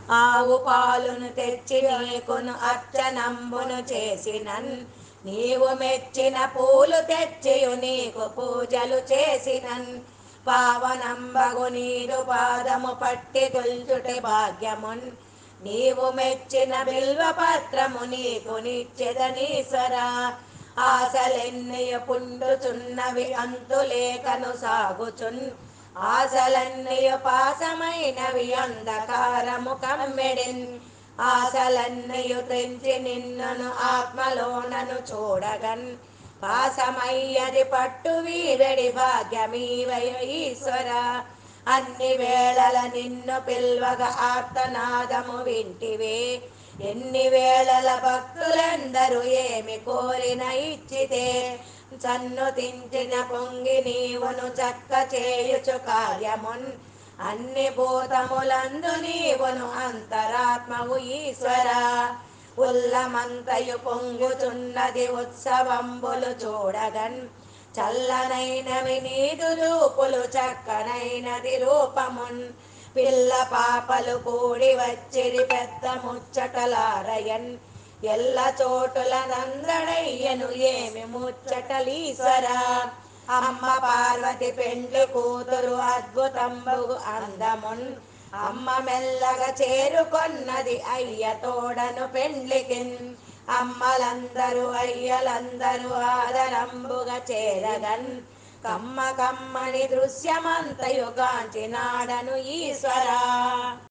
ఆవు పాలును తెచ్చి నీకును అర్చనంబును చేసినన్ నీవు మెచ్చిన పూలు తెచ్చియు నీకు పూజలు చేసినన్ పావనంబగు నీదు పాదము పట్టి కొల్చుటే భాగ్యమున్ నీవు మెచ్చిన బిల్వ పత్రము నీకు నిచ్చెదనీశ్వరా ఆశలెన్నయ పుండుచున్నవి అంతులేకను సాగుచున్ ఆశలన్నయ పాసమైనవి అంధకారము కమ్మెడిన్ ఆశలన్నయు తెంచి నిన్నను ఆత్మలోనను చూడగన్ పాసమయ్యది పట్టు వీరడి భాగ్యమీవయ ఈశ్వర అన్ని వేళల నిన్ను పిల్వగ ఆర్తనాదము వింటివే ఎన్ని వేళల భక్తులందరూ ఏమి కోరిన ఇచ్చితే చన్ను తించిన పొంగి నీవును చక్క చేయుచు కార్యమున్ అన్ని భూతములందు నీవును అంతరాత్మవు ఈశ్వర ఉల్లమంతయు పొంగుచున్నది ఉత్సవంబులు చూడగన్ చల్లనైనవి నీదు రూపులు చక్కనైనది రూపమున్ పిల్ల పాపలు కూడి వచ్చిరి పెద్ద ముచ్చటలారయన్ ఎల్ల చోటుల నందడయ్యను ఏమి ముచ్చటలీశ్వరా అమ్మ పార్వతి పెండ్లి కూతురు అద్భుతంబు అందమున్ అమ్మ మెల్లగా చేరుకొన్నది అయ్య తోడను పెండ్లికిన్ అమ్మలందరూ అయ్యలందరూ ఆదరంబుగా చేరగన్ కమ్మ కమ్మని దృశ్యమంతయు గాంచినాడను ఈశ్వరా